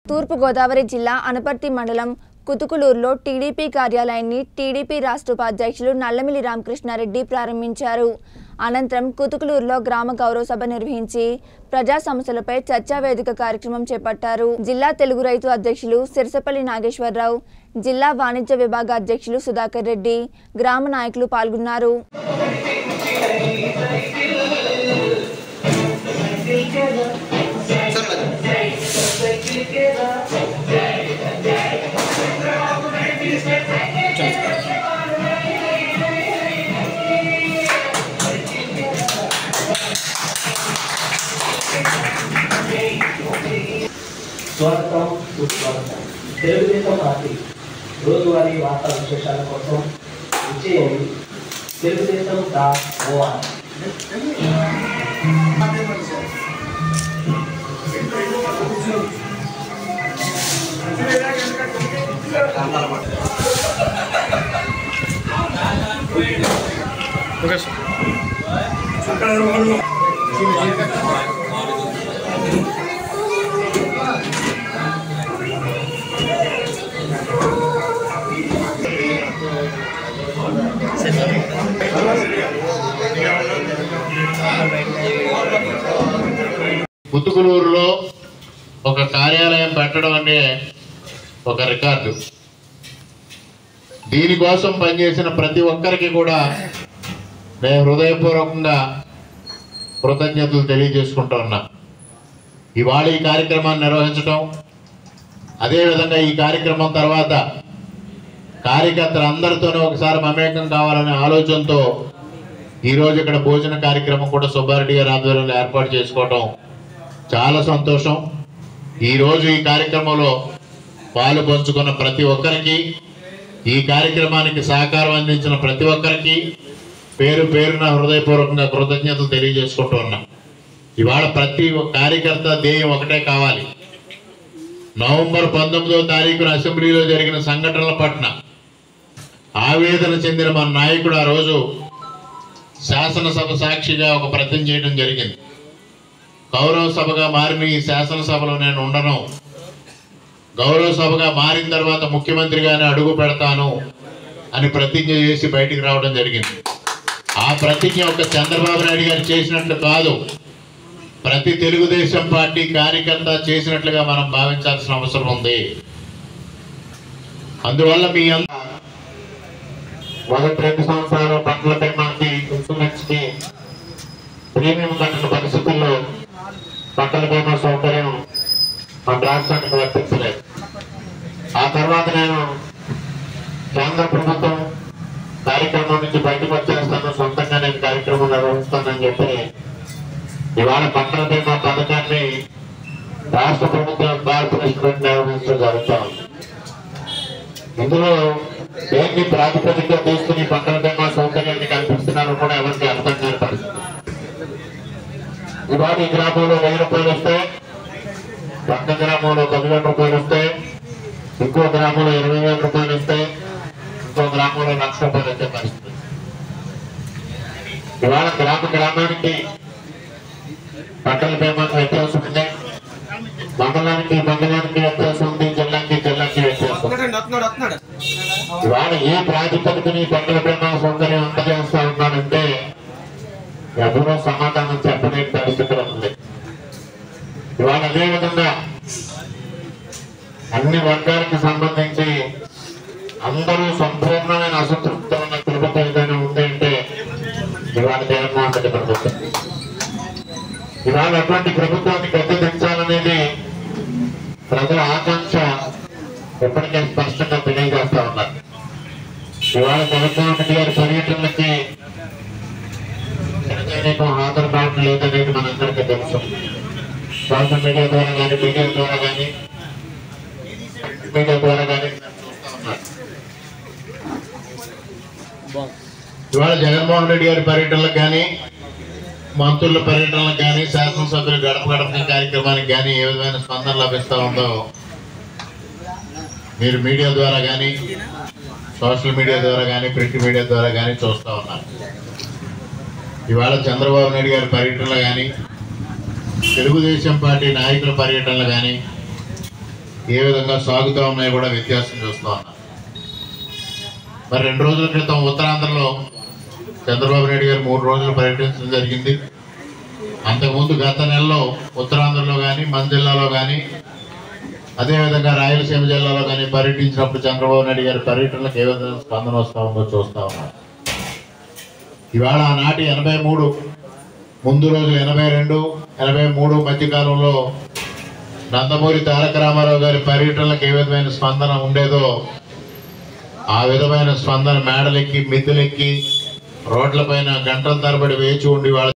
తూర్పుగోదావరి జిల్లా అనపర్తి మండలం కుతుకులూరులో టీడీపీ కార్యాలయాన్ని టీడీపీ రాష్ట్ర ఉపాధ్యక్షులు నల్లమిల్లి రామకృష్ణారెడ్డి ప్రారంభించారు అనంతరం కుతుకులూరులో గ్రామ గౌరవ సభ నిర్వహించి ప్రజా సమస్యలపై చర్చా వేదిక కార్యక్రమం చేపట్టారు జిల్లా తెలుగు రైతు అధ్యక్షులు సిరసపల్లి నాగేశ్వరరావు జిల్లా వాణిజ్య విభాగ అధ్యక్షులు సుధాకర్ రెడ్డి గ్రామ నాయకులు పాల్గొన్నారు స్వాగతం సుస్వాగతం తెలుగుదేశం పార్టీ రోజువారీ వార్తా విశేషాల కోసం విజయండి తెలుగుదేశం డాట్ ఓఆర్ పుత్తుకులూరులో ఒక కార్యాలయం పెట్టడం అనే ఒక రికార్డు దీనికోసం పనిచేసిన ప్రతి ఒక్కరికి కూడా నేను హృదయపూర్వకంగా కృతజ్ఞతలు తెలియజేసుకుంటూ ఉన్నా ఇవాళ ఈ కార్యక్రమాన్ని నిర్వహించడం అదేవిధంగా ఈ కార్యక్రమం తర్వాత కార్యకర్తలు అందరితోనూ ఒకసారి మమేకం కావాలనే ఆలోచనతో ఈరోజు ఇక్కడ భోజన కార్యక్రమం కూడా సుబ్బారెడ్డి గారి ఆధ్వర్యంలో ఏర్పాటు చేసుకోవటం చాలా సంతోషం ఈరోజు ఈ కార్యక్రమంలో పాలు పంచుకున్న ప్రతి ఒక్కరికి ఈ కార్యక్రమానికి సహకారం అందించిన ప్రతి ఒక్కరికి పేరు పేరున హృదయపూర్వకంగా కృతజ్ఞతలు తెలియజేసుకుంటూ ఉన్నాం ఇవాళ ప్రతి ఒక్క కార్యకర్త ధ్యేయం ఒకటే కావాలి నవంబర్ పంతొమ్మిదవ తారీఖున అసెంబ్లీలో జరిగిన సంఘటనల పట్ల ఆవేదన చెందిన మన నాయకుడు ఆ రోజు శాసనసభ సాక్షిగా ఒక ప్రతిజ్ఞ చేయడం జరిగింది గౌరవ సభగా మారిన ఈ శాసనసభలో నేను ఉండను గౌరవ సభగా మారిన తర్వాత ముఖ్యమంత్రిగానే అడుగు పెడతాను అని ప్రతిజ్ఞ చేసి బయటికి రావడం జరిగింది ఆ ప్రతిజ్ఞ ఒక చంద్రబాబు నాయుడు గారు చేసినట్లు కాదు ప్రతి తెలుగుదేశం పార్టీ కార్యకర్త చేసినట్లుగా మనం భావించాల్సిన అవసరం ఉంది అందువల్ల మీ అంత మొదటి రెండు సంవత్సరాలు పంటల బీమాకి ఇన్సూరెన్స్ కి ప్రీమియం కట్టిన పరిస్థితుల్లో పంటల బీమా సౌకర్యం మన రాష్ట్రానికి వర్తించలేదు ఆ తర్వాత నేను కేంద్ర ప్రభుత్వం కార్యక్రమం నుంచి బయటకు వచ్చేస్తాను సొంతంగా నేను కార్యక్రమం నిర్వహిస్తానని చెప్పి ఇవాళ పంటల బీమా పథకాన్ని రాష్ట్ర ప్రభుత్వం కార్పొరేషన్ నిర్వహించడం జరుగుతా ఉంది ఇందులో దేన్ని ప్రాతిపదిక తీసుకుని పంటల బీమా సౌకర్యాన్ని కల్పిస్తున్నారో కూడా ఎవరికి అర్థం కాని పరిస్థితి ఇవాళ ఈ గ్రామంలో వెయ్యి రూపాయలు వస్తే పక్క గ్రామంలో పదివేల రూపాయలు వస్తే ఇంకో గ్రామంలో ఇరవై వేల రూపాయలు వస్తే ఇంకో గ్రామంలో లక్ష రూపాయలు వచ్చే పరిస్థితి ఇవాళ గ్రామ గ్రామానికి పంటల బీమాకు వ్యత్యాసం ఉంది మండలానికి మండలానికి వ్యత్యాసం ఉంది జిల్లాకి జిల్లాకి వ్యత్యాసం ఉంది. ఇవాళ ఏ ప్రాతిపదికని పంటల బీమా సౌకర్యం అందజేస్తా ఉన్నాడంటే ఎవరో సమాధానం చెప్పలేని పరిస్థితులు ఉంది ఇవాళ అదే విధంగా అన్ని వర్గాలకు సంబంధించి అందరూ సంపూర్ణమైన అసంతృప్తి ఉన్న ప్రభుత్వం ఏదైనా ఉంది అంటే ఇవాళ జగన్మోహన్ రెడ్డి ప్రభుత్వం ఇవాళ అటువంటి ప్రభుత్వాన్ని గద్దెదించాలనేది ప్రజల ఆకాంక్ష ఎప్పటికే స్పష్టంగా తెలియజేస్తా ఉన్నారు ఇవాళ జగన్మోహన్ రెడ్డి గారి పర్యటనలకి జనజనీకం హాజరు కావడం లేదనేది మనందరికీ తెలుసు సోషల్ మీడియా ద్వారా కానీ మీడియా ద్వారా కానీ మీడియా ద్వారా కానీ చూస్తా ఉన్నారు ఇవాళ జగన్మోహన్ రెడ్డి గారి పర్యటనలకు కానీ మంత్రుల పర్యటనలకు కానీ శాసనసభ్యులు గడప గడప కార్యక్రమానికి కానీ ఏ విధమైన స్పందన లభిస్తూ ఉందో మీరు మీడియా ద్వారా కానీ సోషల్ మీడియా ద్వారా కానీ ప్రింట్ మీడియా ద్వారా కానీ చూస్తూ ఉన్నారు ఇవాళ చంద్రబాబు నాయుడు గారి పర్యటనలు కానీ తెలుగుదేశం పార్టీ నాయకుల పర్యటనలు కానీ ఏ విధంగా సాగుతూ ఉన్నాయో కూడా వ్యత్యాసం చూస్తూ ఉన్నాం మరి రెండు రోజుల క్రితం ఉత్తరాంధ్రలో చంద్రబాబు నాయుడు గారు మూడు రోజులు పర్యటించడం జరిగింది అంతకుముందు గత నెలలో ఉత్తరాంధ్రలో కానీ మన జిల్లాలో కానీ అదేవిధంగా రాయలసీమ జిల్లాలో కానీ పర్యటించినప్పుడు చంద్రబాబు నాయుడు గారి పర్యటనలకు ఏ విధంగా స్పందన వస్తూ ఉందో చూస్తూ ఉన్నాం ఇవాళ ఆనాటి ఎనభై మూడు ముందు రోజు ఎనభై రెండు ఎనభై మూడు మధ్యకాలంలో నందమూరి తారక రామారావు గారి పర్యటనలకు ఏ విధమైన స్పందన ఉండేదో ఆ విధమైన స్పందన మేడలెక్కి మిద్దెలెక్కి రోడ్లపైన గంటల తరబడి వేచి ఉండి వాళ్ళ